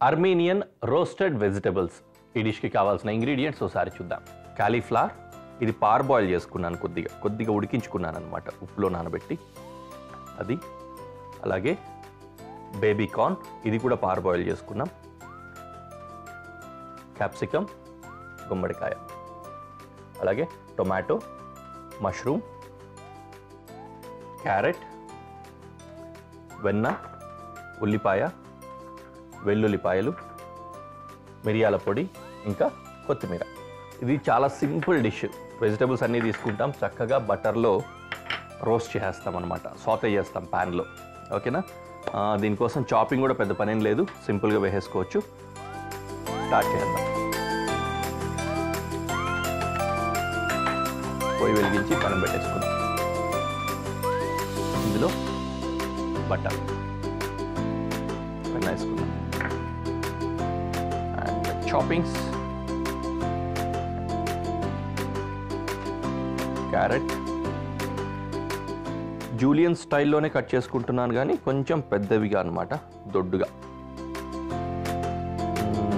అర్మీనియన్ roasted vegetables ఈ డిష్కి కావాల్సిన ingredients ఒకసారి చూద్దాం కాలీఫ్లవర్ ఇది పార్ బాయిల్ చేసుకున్నాను కొద్దిగా కొద్దిగా ఉడికించుకున్నాను అనమాట ఉప్పులో నానబెట్టి అది అలాగే బేబీ కార్న్ ఇది కూడా పార్ బాయిల్ చేసుకున్నాం క్యాప్సికమ్ గుమ్మడికాయ అలాగే టొమాటో మష్రూమ్ క్యారెట్ వెన్న ఉల్లిపాయ వెల్లుల్లిపాయలు మిరియాల పొడి ఇంకా కొత్తిమీర ఇది చాలా సింపుల్ డిష్ వెజిటబుల్స్ అన్నీ తీసుకుంటాం చక్కగా బటర్లో రోస్ట్ చేస్తాం అనమాట సాతే చేస్తాం ప్యాన్లో ఓకేనా ఆ, దీనికోసం చాపింగ్ కూడా పెద్ద పనేం లేదు సింపుల్గా వేసేసుకోవచ్చు స్టార్ట్ చేద్దాం పొయ్యి వెలిగించి పనం పెట్టేసుకుందాం ఇందులో బటర్ వెన్న వేసుకుందాం అండ్ చాపింగ్స్ క్యారెట్ జూలియన్ స్టైల్లోనే కట్ చేసుకుంటున్నాను కానీ కొంచెం పెద్దవిగా అనమాట దొడ్డుగా మ్మ్.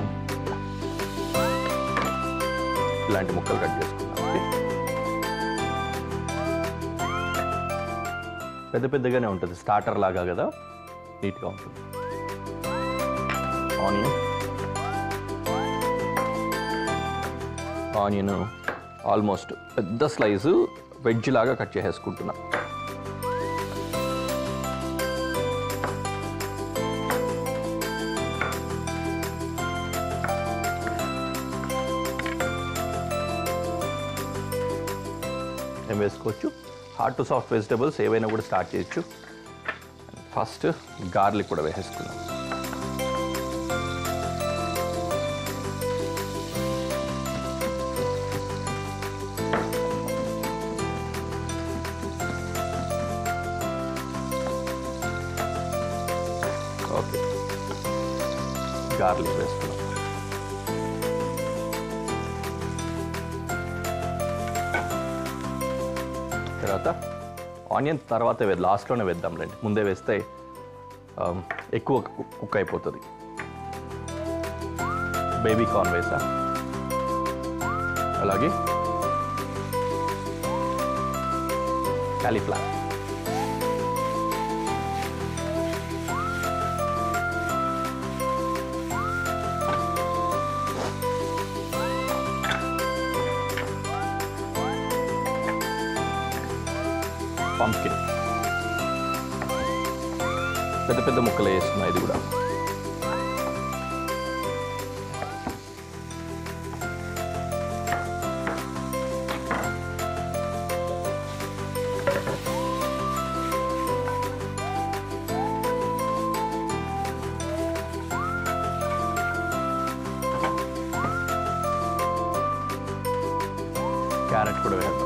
ఇలాంటి ముక్కలు కట్ చేసుకుందాం ఓకే పెద్ద పెద్దగానే ఉంటుంది స్టార్టర్ లాగా కదా నీట్గా ఉంటుంది ఆనియన్ ఆనియన్ ఆల్మోస్ట్ పెద్ద స్లైసు వెజ్ లాగా కట్ చేసేసుకుంటున్నా ఏం వేసుకోవచ్చు హార్డ్ టు సాఫ్ట్ వెజిటబుల్స్ ఏవైనా కూడా స్టార్ట్ చేయొచ్చు ఫస్ట్ గార్లిక్ కూడా వేసేసుకుందాం ఓకే గార్లిక్ వేసుకున్నాం తర్వాత ఆనియన్ తర్వాత వే లాస్ట్లోనే వేద్దాం రండి ముందే వేస్తే ఆమ్, ఎక్కువ కు- కుక్ అయిపోతుంది బేబీ కార్న్ వేసా అలాగే కాలీఫ్లవర్ పంప్కిన్ పెద్ద పెద్ద ముక్కలు వేస్తున్నా ఇది కూడా క్యారెట్ కూడా వేద్దాం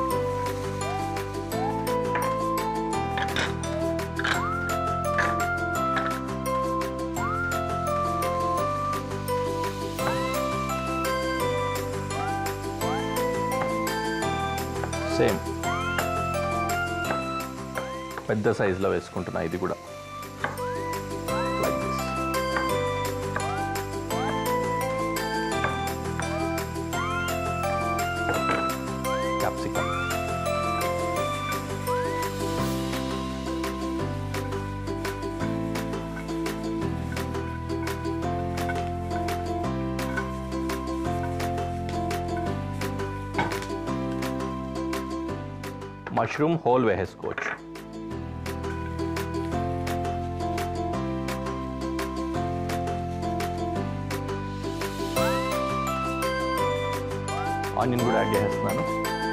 సేమ్ పెద్ద సైజులో వేసుకుంటున్నా ఇది కూడా Like this. Capsicum. Mushroom whole వేసేసుకోవచ్చు ఆనియన్ కూడా యాడ్ చేసేస్తున్నాను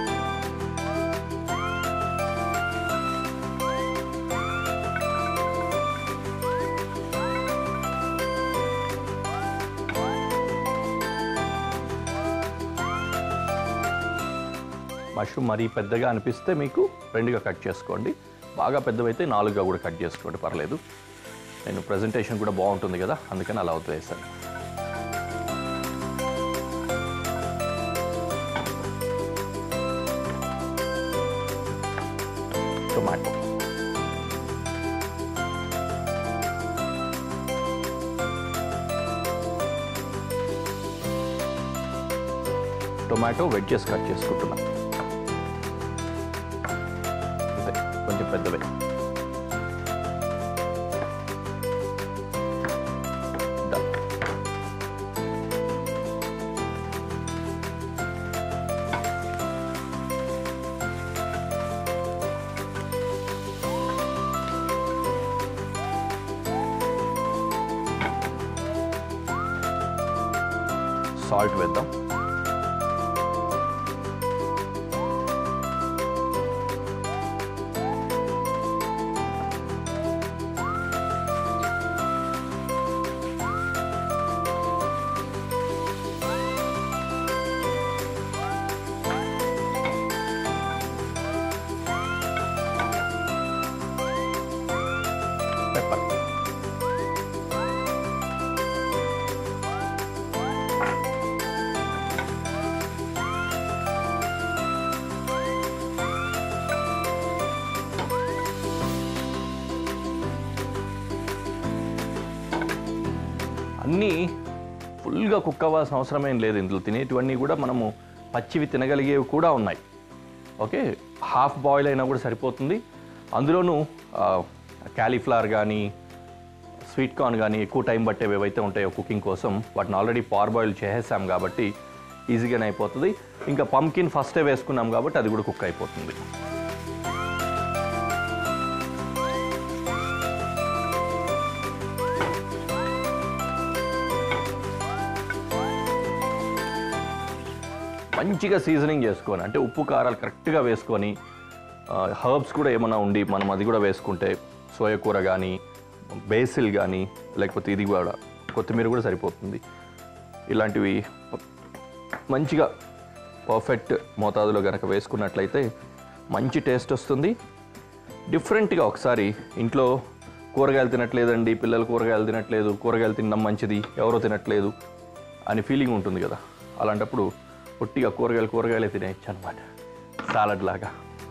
మష్రూమ్ మరీ పెద్దగా అనిపిస్తే మీకు రెండుగా కట్ చేసుకోండి బాగా పెద్దవైతే నాలుగుగా కూడా కట్ చేసుకోండి పర్లేదు నేను ప్రజెంటేషన్ కూడా బాగుంటుంది కదా అందుకని అలా అవుతుంది వేసాను టొమాటో టొమాటో వెడ్జెస్ కట్ చేసుకుంటున్నాం అంతే కొంచెం పెద్దవే Done. సాల్ట్ వేద్దాం పెప్పర్ అన్నీ ఫుల్గా కుక్ అవ్వాల్సిన అవసరం ఏం లేదు ఇందులో తినేటివన్నీ కూడా మనము పచ్చివి తినగలిగేవి కూడా ఉన్నాయి ఓకే హాఫ్ బాయిల్ అయినా కూడా సరిపోతుంది అందులోనూ క్యాలీఫ్లవర్ కానీ స్వీట్ కార్న్ కానీ ఎక్కువ టైం పట్టేవి ఏవైతే ఉంటాయో కుకింగ్ కోసం వాటిని ఆల్రెడీ పార్ బాయిల్ చేసేసాం కాబట్టి ఈజీగానే అయిపోతుంది ఇంకా పంకిన్ ఫస్టే వేసుకున్నాం కాబట్టి అది కూడా కుక్ అయిపోతుంది మంచిగా సీజనింగ్ చేసుకొని అంటే ఉప్పు కారాలు కరెక్ట్గా వేసుకొని హర్బ్స్ కూడా ఏమైనా ఉండి మనం అది కూడా వేసుకుంటే సోయా కూర కానీ బేసిల్ కానీ లేకపోతే ఇది కూడా కొత్తిమీర కూడా సరిపోతుంది ఇలాంటివి మంచిగా పర్ఫెక్ట్ మోతాదులో కనుక వేసుకున్నట్లయితే మంచి టేస్ట్ వస్తుంది డిఫరెంట్గా ఒకసారి ఇంట్లో కూరగాయలు తినట్లేదండి పిల్లలు కూరగాయలు తినట్లేదు కూరగాయలు తినడం మంచిది ఎవరో తినట్లేదు అని ఫీలింగ్ ఉంటుంది కదా అలాంటప్పుడు పొట్టిగా కూరగాయలు కూరగాయలే తినేయచ్చు అనమాట సాలడ్ లాగా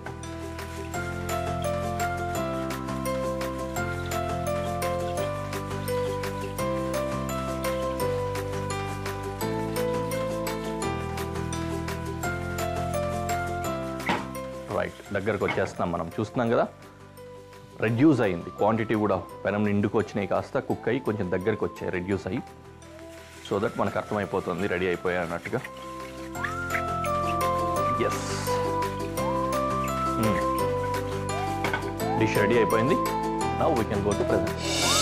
రైట్ దగ్గరకు వచ్చేస్తున్నాం మనం చూస్తున్నాం కదా రెడ్యూస్ అయింది క్వాంటిటీ కూడా పెనం నిండుకు వచ్చినాయి కాస్త కుక్ అయ్యి కొంచెం దగ్గరికి వచ్చాయి రెడ్యూస్ అయ్యి సో దట్ మనకు అర్థమైపోతుంది రెడీ అయిపోయాయి అన్నట్టుగా ఎస్ డిష్ రెడీ అయిపోయింది నా we can go to present